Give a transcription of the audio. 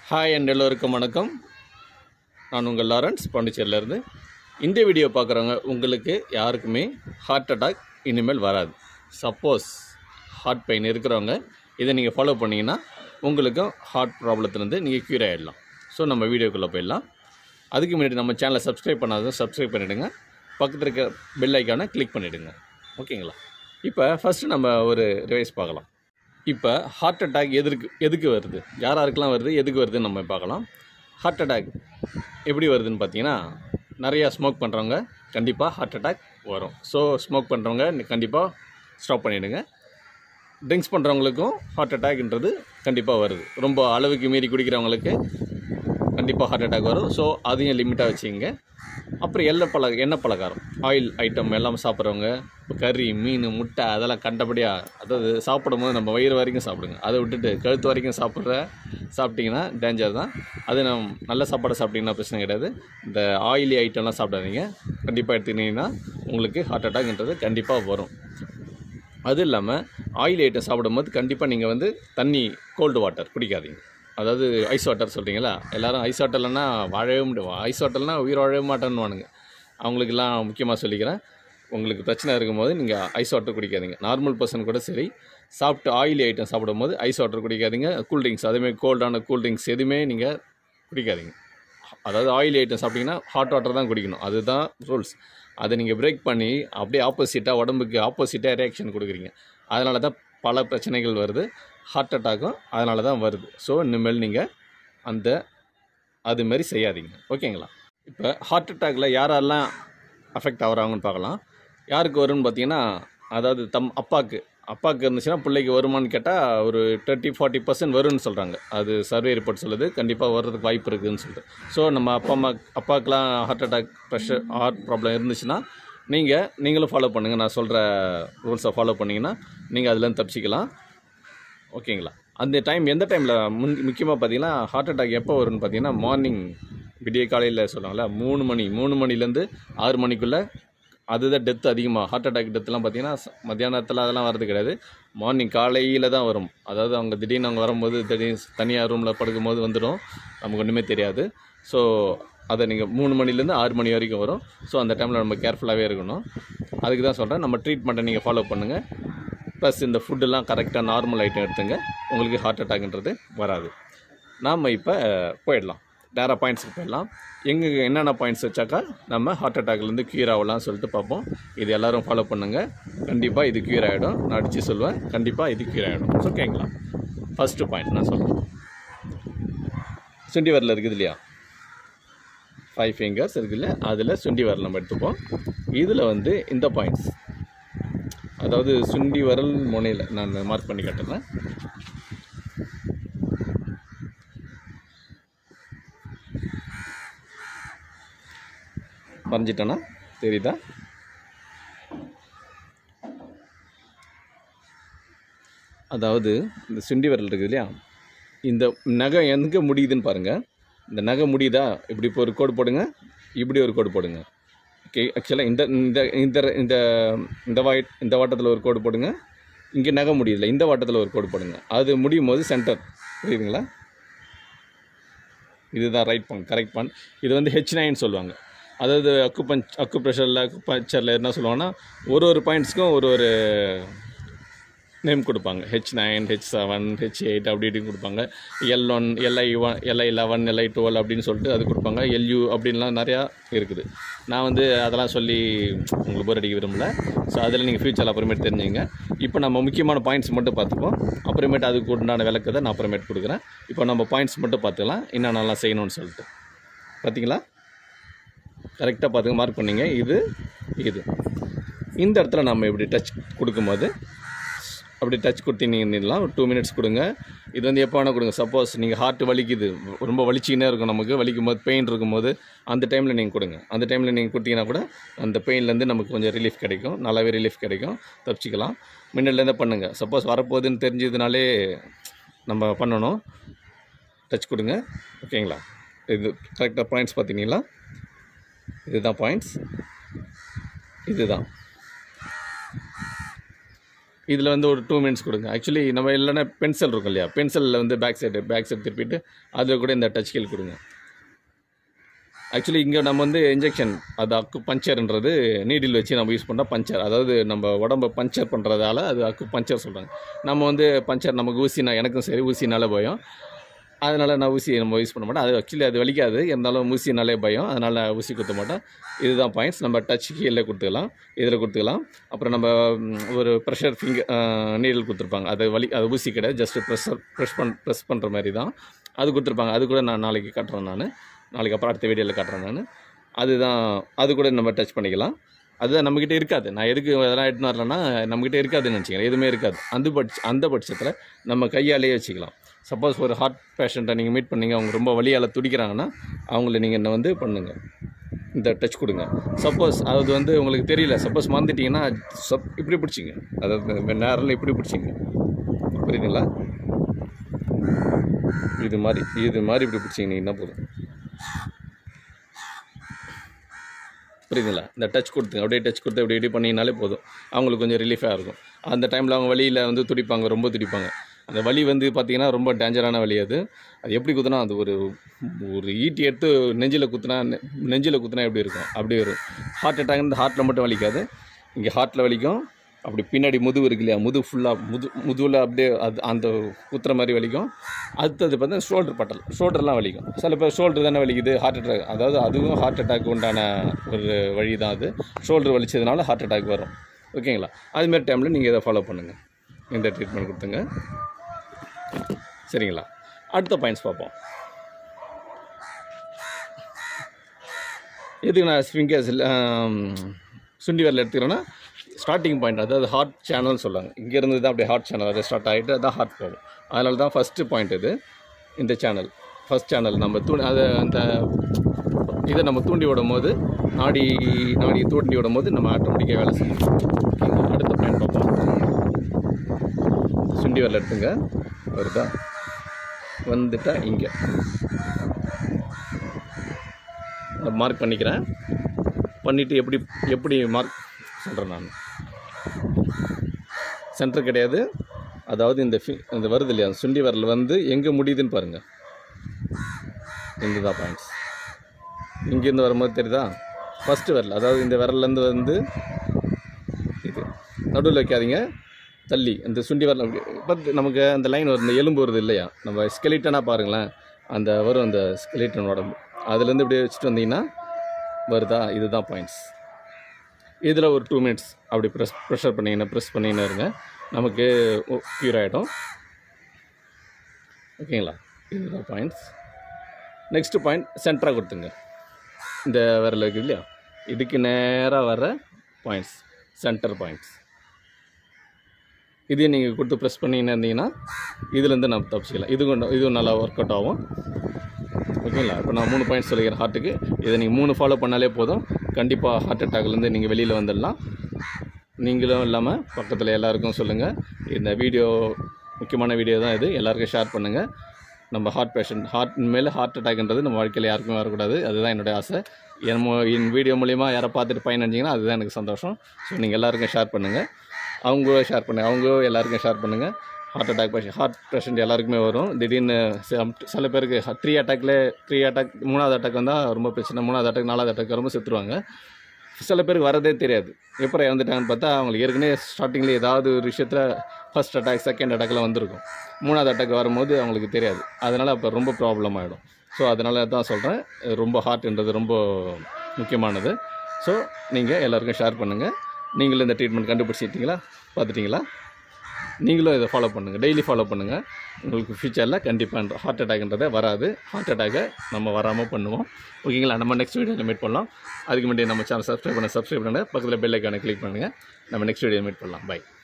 Hi and எல்லோருக்கும் வணக்கம் நான் உங்கள் லாரன்ஸ் பாண்டிச்சேரியிலேருந்து இந்த வீடியோ பார்க்குறவங்க உங்களுக்கு யாருக்குமே ஹார்ட் அட்டாக் இனிமேல் வராது சப்போஸ் ஹார்ட் பெயின் இருக்கிறவங்க இதை நீங்கள் ஃபாலோ பண்ணிங்கன்னா உங்களுக்கும் ஹார்ட் ப்ராப்ளத்துலேருந்து நீங்கள் க்யூர் ஆகிடலாம் ஸோ நம்ம வீடியோக்குள்ளே போயிடலாம் அதுக்கு முன்னாடி நம்ம சேனலை சப்ஸ்கிரைப் பண்ணாத சப்ஸ்கிரைப் பண்ணிவிடுங்க பக்கத்தில் இருக்க பெல் ஐக்கானை கிளிக் பண்ணிவிடுங்க ஓகேங்களா இப்போ ஃபஸ்ட்டு நம்ம ஒரு ரிவைஸ் பார்க்கலாம் இப்போ ஹார்ட் அட்டாக் எதற்கு எதுக்கு வருது யார் யாருக்கெல்லாம் வருது எதுக்கு வருதுன்னு நம்ம பார்க்கலாம் ஹார்ட் அட்டாக் எப்படி வருதுன்னு பார்த்தீங்கன்னா நிறையா ஸ்மோக் பண்ணுறவங்க கண்டிப்பாக ஹார்ட் அட்டாக் வரும் ஸோ ஸ்மோக் பண்ணுறவங்க கண்டிப்பாக ஸ்டாப் பண்ணிவிடுங்க ட்ரிங்க்ஸ் பண்ணுறவங்களுக்கும் ஹார்ட் அட்டாக்ன்றது கண்டிப்பாக வருது ரொம்ப அளவுக்கு மீறி குடிக்கிறவங்களுக்கு கண்டிப்பாக ஹார்ட் அட்டாக் வரும் ஸோ அதையும் லிமிட்டாக வச்சுங்க அப்புறம் எண்ணெய் பல எண்ணெய் பலகாரம் ஆயில் ஐட்டம் எல்லாம் சாப்பிட்றவங்க கறி மீன் முட்டை அதெல்லாம் கண்டபடியாக அதாவது சாப்பிடும் போது நம்ம வயிறு வரைக்கும் சாப்பிடுங்க அதை விட்டுட்டு கழுத்து வரைக்கும் சாப்பிட்ற சாப்பிட்டிங்கன்னா டேஞ்சர் தான் அது நம்ம நல்ல சாப்பாடு சாப்பிட்டிங்கன்னா பிரச்சனை கிடையாது இந்த ஆயிலி ஐட்டம்லாம் சாப்பிடாதீங்க கண்டிப்பாக எடுத்துக்கிட்டிங்கன்னா உங்களுக்கு ஹார்ட் அட்டாக்ன்றது கண்டிப்பாக வரும் அது இல்லாமல் ஆயில் ஐட்டம் சாப்பிடும்போது கண்டிப்பாக நீங்கள் வந்து தண்ணி கோல்டு வாட்டர் குடிக்காதீங்க அதாவது ஐஸ் வாட்டர் சொல்கிறீங்களா எல்லாரும் ஐஸ் வாட்டர்லன்னா வாழவே முடியும் ஐஸ் வாட்டர்னா உயிர் வாழவே மாட்டேன்னுவானுங்க அவங்களுக்கெல்லாம் முக்கியமாக சொல்லிக்கிறேன் உங்களுக்கு பிரச்சனை இருக்கும்போது நீங்கள் ஐஸ் வாட்டர் குடிக்காதீங்க நார்மல் பர்சன் கூட சரி சாப்பிட்டு ஆயிலி ஐட்டம் சாப்பிடும்போது ஐஸ் வாட்டர் குடிக்காதீங்க கூல்ட்ரிங்க்ஸ் அதேமாதிரி கோல்டான கூல்ட்ரிங்க்ஸ் எதுவுமே நீங்கள் குடிக்காதீங்க அதாவது ஆயில் ஐட்டம் சாப்பிட்டீங்கன்னா ஹாட் வாட்டர் தான் குடிக்கணும் அதுதான் ரூல்ஸ் அதை நீங்கள் பிரேக் பண்ணி அப்படியே ஆப்போசிட்டாக உடம்புக்கு ஆப்போசிட்டாக ரியாக்ஷன் கொடுக்குறீங்க அதனால தான் பல பிரச்சனைகள் வருது ஹார்ட் அட்டாக்கும் அதனால தான் வருது ஸோ இனிமேல் நீங்கள் அந்த அது மாதிரி செய்யாதீங்க ஓகேங்களா இப்போ ஹார்ட் அட்டாக்ல யாரெல்லாம் அஃபெக்ட் ஆகுறாங்கன்னு பார்க்கலாம் யாருக்கு வரும்னு பார்த்தீங்கன்னா அதாவது தம் அப்பாவுக்கு அப்பாவுக்கு இருந்துச்சுன்னா பிள்ளைக்கு வருமானு கேட்டால் ஒரு தேர்ட்டி ஃபார்ட்டி பர்சன்ட் வரும்னு சொல்கிறாங்க அது சர்வே ரிப்போர்ட் சொல்லுது கண்டிப்பாக வர்றதுக்கு வாய்ப்பு இருக்குதுன்னு சொல்லிட்டு ஸோ நம்ம அப்பா அம்மா அப்பாவுக்குலாம் heart attack pressure heart problem இருந்துச்சுன்னா நீங்கள் நீங்களும் ஃபாலோ பண்ணுங்கள் நான் சொல்கிற ரூல்ஸை ஃபாலோ பண்ணிங்கன்னா நீங்கள் அதுலேருந்து தப்பிச்சிக்கலாம் ஓகேங்களா அந்த டைம் எந்த டைமில் முன் முக்கியமாக பார்த்தீங்கன்னா ஹார்ட் அட்டாக் எப்போ வரும்னு பார்த்தீங்கன்னா மார்னிங் விடிய காலையில் சொல்லுவாங்கள்ல மூணு மணி மூணு மணிலேருந்து ஆறு மணிக்குள்ளே அதுதான் டெத் அதிகமாக ஹார்ட் அட்டாக் டெத்துலாம் பார்த்தீங்கன்னா ச- மத்தியானத்தில் அதெல்லாம் வரது கிடையாது மார்னிங் காலையில் தான் வரும் அதாவது அவங்க திடீர்னு அவங்க வரும்போது திடீர்னு தனியாக ரூமில் படுக்கும்போது வந்துடும் நமக்கு ஒன்றுமே தெரியாது ஸோ அதை நீங்கள் மூணு மணிலேருந்து ஆறு மணி வரைக்கும் வரும் ஸோ அந்த டைமில் நம்ம கேர்ஃபுல்லாகவே இருக்கணும் அதுக்கு தான் சொல்கிறேன் நம்ம ட்ரீட்மெண்ட்டை நீங்கள் ஃபாலோ பண்ணுங்கள் ப்ளஸ் இந்த ஃபுட்டெல்லாம் கரெக்டாக நார்மல் ஐட்டம் எடுத்துங்க உங்களுக்கு ஹார்ட் அட்டாக்ன்றது வராது நாம் இப்போ போயிடலாம் டேரா பாயிண்ட்ஸுக்கு போயிடலாம் எங்கே என்னென்ன பாயிண்ட்ஸ் வச்சாக்கா நம்ம ஹார்ட் அட்டாக்லேருந்து க்யூர் ஆகலாம்னு சொல்லிட்டு பார்ப்போம் இது எல்லாரும் ஃபாலோ பண்ணுங்கள் கண்டிப்பாக இது க்யூர் ஆகிடும் நான் அடித்து சொல்லுவேன் கண்டிப்பாக இது க்யூர் ஆகிடும் ஓகேங்களா ஃபஸ்ட்டு பாயிண்ட் நான் சொல்கிறேன் சுண்டி வரல இருக்குது இல்லையா ஃபைவ் ஃபிங்கர்ஸ் இருக்குல்ல அதில் சுண்டி வரல் நம்ம எடுத்துப்போம் இதில் வந்து இந்த பாயிண்ட்ஸ் அதாவது சுண்டி வரல் முனையில் நான் மார்க் பண்ணி காட்டுறேன் வரைஞ்சிட்டேன்னா தெரியுதா அதாவது இந்த சுண்டி விரல் இருக்குது இல்லையா இந்த நகை எங்கே முடியுதுன்னு பாருங்கள் இந்த நகை முடியுதா இப்படி இப்போ ஒரு கோடு போடுங்க இப்படி ஒரு கோடு போடுங்க ஓகே ஆக்சுவலாக இந்த இந்த இந்த இந்த இந்த வாய் இந்த வாட்டத்தில் ஒரு கோடு போடுங்க இங்கே நகை முடியுதுல இந்த வாட்டத்தில் ஒரு கோடு போடுங்க அது முடியும் போது சென்டர் புரியுதுங்களா இதுதான் ரைட் பாயிண்ட் கரெக்ட் பாயிண்ட் இது வந்து ஹெச் நைன் சொல்லுவாங்க அதாவது அக்கு பஞ்ச் அக்கு ப்ரெஷரில் அக்கு பஞ்சரில் என்ன சொல்லுவாங்கன்னா ஒரு ஒரு பாயிண்ட்ஸ்க்கும் ஒரு ஒரு நேம் கொடுப்பாங்க H nine H seven H eight அப்படி இப்படின்னு கொடுப்பாங்க L one LI one LI eleven LI twelve அப்படின்னு சொல்லிட்டு அது கொடுப்பாங்க எல்யூ அப்படின்லாம் நிறையா இருக்குது நான் வந்து அதெல்லாம் சொல்லி உங்களுக்கு போர் அடிக்க விரும்பல ஸோ அதில் நீங்கள் ஃபியூச்சரில் அப்புறமேட்டு தெரிஞ்சுங்க இப்போ நம்ம முக்கியமான பாயிண்ட்ஸ் மட்டும் பார்த்துப்போம் அப்புறமேட்டு அதுக்கு உண்டான விளக்கத்தை நான் அப்புறமேட்டு கொடுக்குறேன் இப்போ நம்ம பாயிண்ட்ஸ் மட்டும் பார்த்துக்கலாம் என்னென்னலாம் செய்யணும்னு சொல்லிட்டு பார்த்தீங்களா கரெக்டாக பார்த்துங்க மார்க் பண்ணீங்க இது இது இந்த இடத்துல நம்ம இப்படி டச் கொடுக்கும்போது அப்படி டச் கொடுத்தீங்கன்னா ஒரு டூ மினிட்ஸ் கொடுங்க இது வந்து எப்போ வேணால் கொடுங்க சப்போஸ் நீங்கள் ஹார்ட் வலிக்குது ரொம்ப வலிச்சிக்கினே இருக்கும் நமக்கு வலிக்கும் போது பெயின் இருக்கும்போது அந்த டைமில் நீங்கள் கொடுங்க அந்த டைமில் நீங்கள் கொடுத்தீங்கன்னா கூட அந்த பெயின்லேருந்து நமக்கு கொஞ்சம் ரிலீஃப் கிடைக்கும் நல்லாவே ரிலீஃப் கிடைக்கும் தப்பிச்சிக்கலாம் முன்னாடிலேருந்தே பண்ணுங்கள் சப்போஸ் வரப்போகுதுன்னு தெரிஞ்சதுனாலே நம்ம பண்ணணும் டச் கொடுங்க ஓகேங்களா இது கரெக்டாக பாயிண்ட்ஸ் பார்த்தீங்களா இதுதான் பாயிண்ட்ஸ் இதுதான் இதில் வந்து ஒரு டூ மினிட்ஸ் கொடுங்க ஆக்சுவலி நம்ம இல்லைன்னா பென்சில் இருக்கும் இல்லையா பென்சிலில் வந்து பேக் சைடு பேக் சைடு திருப்பிட்டு அதில் கூட இந்த டச் கீல் கொடுங்க ஆக்சுவலி இங்கே நம்ம வந்து இன்ஜெக்ஷன் அது அக்கு பஞ்சர்ன்றது நீடில் வச்சு நம்ம யூஸ் பண்ணால் பஞ்சர் அதாவது நம்ம உடம்ப பஞ்சர் பண்ணுறதால அது அக்கு பஞ்சர் சொல்கிறாங்க நம்ம வந்து பஞ்சர் நமக்கு ஊசினா எனக்கும் சரி ஊசினால பயம் அதனால் நான் ஊசி நம்ம யூஸ் பண்ண மாட்டோம் அது ஆக்சுவலி அது வலிக்காது இருந்தாலும் ஊசினாலே பயம் அதனால் ஊசி குத்த மாட்டோம் இதுதான் பாயிண்ட்ஸ் நம்ம டச் கீழே கொடுத்துக்கலாம் இதில் கொடுத்துக்கலாம் அப்புறம் நம்ம ம், ஒரு ப்ரெஷர் ஃபிங்கர் நீடில் கொடுத்துருப்பாங்க அது வலி அது ஊசி கிடையாது ஜஸ்ட் ப்ரெஷர் ப்ரெஷ் பண் ப்ரெஸ் பண்ணுற மாதிரி தான் அது கொடுத்துருப்பாங்க அது கூட நான் நாளைக்கு காட்டுறேன் நான் நாளைக்கு அப்புறம் அடுத்த வீடியோவில் காட்டுறேன் நான் அதுதான் அது கூட நம்ம டச் பண்ணிக்கலாம் அதுதான் நம்மக்கிட்ட இருக்காது நான் எதுக்கு அதெல்லாம் எடுத்துன்னு வரலன்னா நம்மக்கிட்ட இருக்காதுன்னு நினச்சிக்கிறேன் எதுவுமே இருக்காது அந்த பட்ச அந்த பட்சத்தில் நம்ம கையாலேயே வச்சுக்கலாம் சப்போஸ் ஒரு ஹார்ட் பேஷண்ட்டை நீங்கள் மீட் பண்ணீங்க அவங்க ரொம்ப வலியால் துடிக்கிறாங்கன்னா அவங்கள நீங்கள் என்ன வந்து பண்ணுங்கள் இந்த டச் கொடுங்க சப்போஸ் அது வந்து உங்களுக்கு தெரியல சப்போஸ் மறந்துட்டீங்கன்னா சப் இப்படி பிடிச்சிங்க அதாவது நேரில் இப்படி பிடிச்சிங்க புரியுதுங்களா இது மாதிரி இது மாதிரி இப்படி பிடிச்சிங்கன்னா போதும் புரியுதுங்களா இந்த டச் கொடுத்துங்க அப்படியே டச் கொடுத்து இப்படி இப்படி பண்ணிங்கனாலே போதும் அவங்களுக்கு கொஞ்சம் ரிலீஃபாக இருக்கும் அந்த டைமில் அவங்க வலியில் வந்து துடிப்பாங்க ரொம்ப துடிப்பாங்க அந்த வலி வந்து பார்த்திங்கன்னா ரொம்ப டேஞ்சரான வலி அது அது எப்படி குத்துனா அது ஒரு ஒரு ஈட்டி எடுத்து நெஞ்சில் குத்துனா நெ- நெஞ்சில் குத்துனா எப்படி இருக்கும் அப்படி வரும் ஹார்ட் அட்டாக் இந்த ஹார்ட்டில் மட்டும் வலிக்காது இங்கே ஹார்ட்டில் வலிக்கும் அப்படி பின்னாடி முதுகு இருக்கு இல்லையா முது ஃபுல்லாக முது முதுகில் அப்படியே அது அந்த குத்துற மாதிரி வலிக்கும் அடுத்தது பார்த்தா ஷோல்டர் பட்டல் ஷோல்டர்லாம் வலிக்கும் சில பேர் ஷோல்டர் தானே வலிக்குது ஹார்ட் அட்டாக் அதாவது அதுவும் ஹார்ட் அட்டாக் உண்டான ஒரு வழி தான் அது ஷோல்டர் வலிச்சதுனால ஹார்ட் அட்டாக் வரும் ஓகேங்களா அதுமாரி டைமில் நீங்கள் இதை ஃபாலோ பண்ணுங்கள் இந்த ட்ரீட்மெண்ட் கொடுத்துங்க சரிங்களா அடுத்த பாயிண்ட்ஸ் பார்ப்போம் எதுக்கு நான் ஃபிங்கர்ஸ் சுண்டி வரல எடுத்துக்கிறேன்னா ஸ்டார்டிங் பாயிண்ட் அதாவது ஹார்ட் சேனல்னு சொல்லுவாங்க இங்கேருந்து தான் அப்படியே ஹார்ட் சேனல் அதை ஸ்டார்ட் ஆகிட்டு அதான் ஹார்ட் போகும் அதனால தான் ஃபஸ்ட்டு பாயிண்ட் இது இந்த சேனல் ஃபஸ்ட் சேனல் நம்ம தூ அதை அந்த இதை நம்ம தூண்டி விடும் போது நாடி நாடி தூண்டி விடும் போது நம்ம ஆட்டோமேட்டிக்காக வேலை செய்யும் ஓகேங்களா? அடுத்த பாயிண்ட் பார்ப்போம் சுண்டி வரல எடுத்துங்க வருதா வந்துட்டா இங்கே நான் மார்க் பண்ணிக்கிறேன் பண்ணிவிட்டு எப்படி எப்படி மார்க் சொல்கிறேன் நான் சென்டர் கிடையாது அதாவது இந்த ஃபி இந்த வருது இல்லையா அந்த சுண்டி வரல் வந்து எங்கே முடியுதுன்னு பாருங்கள் இந்த தான் பாயிண்ட்ஸ் இங்கேருந்து வரும்போது தெரியுதா ஃபஸ்ட்டு வரல அதாவது இந்த விரல்லேருந்து வந்து இது நடுவில் வைக்காதீங்க தள்ளி இந்த சுண்டி வரல அப்படி பத்து நமக்கு அந்த லைன் வரும் இந்த எலும்பு வருது இல்லையா நம்ம ஸ்கெலிட்டனாக பாருங்களேன் அந்த வரும் அந்த ஸ்கெலிட்டன் உடம்பு அதுலேருந்து இப்படியே வச்சுட்டு வந்தீங்கன்னா வருதா இதுதான் பாயிண்ட்ஸ் இதில் ஒரு டூ மினிட்ஸ் அப்படி ப்ரெஸ் ப்ரெஷர் பண்ணிங்கன்னா ப்ரெஸ் பண்ணிங்கன்னா இருங்க நமக்கு க்யூர் ஆகிடும் ஓகேங்களா இதுதான் பாயிண்ட்ஸ் நெக்ஸ்ட்டு பாயிண்ட் சென்டராக கொடுத்துங்க இந்த விரல் இருக்குது இல்லையா இதுக்கு நேராக வர பாயிண்ட்ஸ் சென்டர் பாயிண்ட்ஸ் இதையும் நீங்கள் கொடுத்து ப்ரெஸ் பண்ணின்னு இருந்தீங்கன்னா இதுலேருந்து நம்ம தப்பிச்சிக்கலாம் இது கொண்டு இதுவும் நல்லா ஒர்க் அவுட் ஆகும் ஓகேங்களா இப்போ நான் மூணு பாயிண்ட்ஸ் சொல்லிக்கிறேன் ஹார்ட்டுக்கு இதை நீங்கள் மூணு ஃபாலோ பண்ணாலே போதும் கண்டிப்பாக ஹார்ட் அட்டாக்லேருந்து நீங்கள் வெளியில் வந்துடலாம் நீங்களும் இல்லாமல் பக்கத்தில் எல்லாருக்கும் சொல்லுங்கள் இந்த வீடியோ முக்கியமான வீடியோ தான் இது எல்லாருக்கும் ஷேர் பண்ணுங்கள் நம்ம ஹார்ட் பேஷண்ட் ஹார்ட் மேலே ஹார்ட் அட்டாக்ன்றது நம்ம வாழ்க்கையில் யாருக்குமே வரக்கூடாது அதுதான் என்னுடைய ஆசை என் மூ என் வீடியோ மூலிமா யாரை பார்த்துட்டு பயனடைஞ்சிங்கன்னா அதுதான் எனக்கு சந்தோஷம் ஸோ நீங்கள் எல்லாருக்கும் ஷேர் பண்ணுங்கள் அவங்க ஷேர் பண்ணுங்கள் அவங்க எல்லாருக்கும் ஷேர் பண்ணுங்கள் heart attack patient heart patient எல்லாருக்குமே வரும் திடீர்னு some- சில பேருக்கு த்ரீ அட்டாக்ல த்ரீ அட்டாக் மூணாவது அட்டாக் வந்தால் ரொம்ப பிரச்சனை மூணாவது அட்டாக் நாலாவது அட்டாக் வரும்போது செத்துருவாங்க சில பேருக்கு வரதே தெரியாது எப்போ இறந்துட்டாங்கன்னு பார்த்தா அவங்களுக்கு ஏற்கனவே ஸ்டார்டிங்கில் ஏதாவது ஒரு விஷயத்தில் ஃபர்ஸ்ட் அட்டாக் செகண்ட் அட்டாக்லாம் வந்திருக்கும் மூணாவது அட்டாக் வரும்போது அவங்களுக்கு தெரியாது அதனால் அப்போ ரொம்ப ப்ராப்ளம் ஆகிடும் ஸோ அதனால தான் சொல்கிறேன் ரொம்ப ஹார்ட்ன்றது ரொம்ப முக்கியமானது ஸோ நீங்கள் எல்லாருக்கும் ஷேர் பண்ணுங்கள் நீங்களும் இந்த ட்ரீட்மெண்ட் கண்டுபிடிச்சிட்டிங்களா பார்த்துட்டிங்களா நீங்களும் இதை ஃபாலோ பண்ணுங்கள் டெய்லி ஃபாலோ பண்ணுங்கள் உங்களுக்கு ஃப்யூச்சரில் கண்டிப்பாக ஹார்ட் அட்டாக்ன்றதே வராது ஹார்ட் அட்டாக்கை நம்ம வராமல் பண்ணுவோம் ஓகேங்களா நம்ம நெக்ஸ்ட் வீடியோவில் மீட் பண்ணலாம் அதுக்கு முன்னாடி நம்ம சேனல் சப்ஸ்கிரைப் பண்ண சப்ஸ்கிரைப் பண்ணுங்கள் பக்கத்தில் பெல் ஐக்கானை கிளிக் பண்ணுங்கள் நம்ம நெக்ஸ்ட் வீடியோ மீட் பண்ணலாம் பை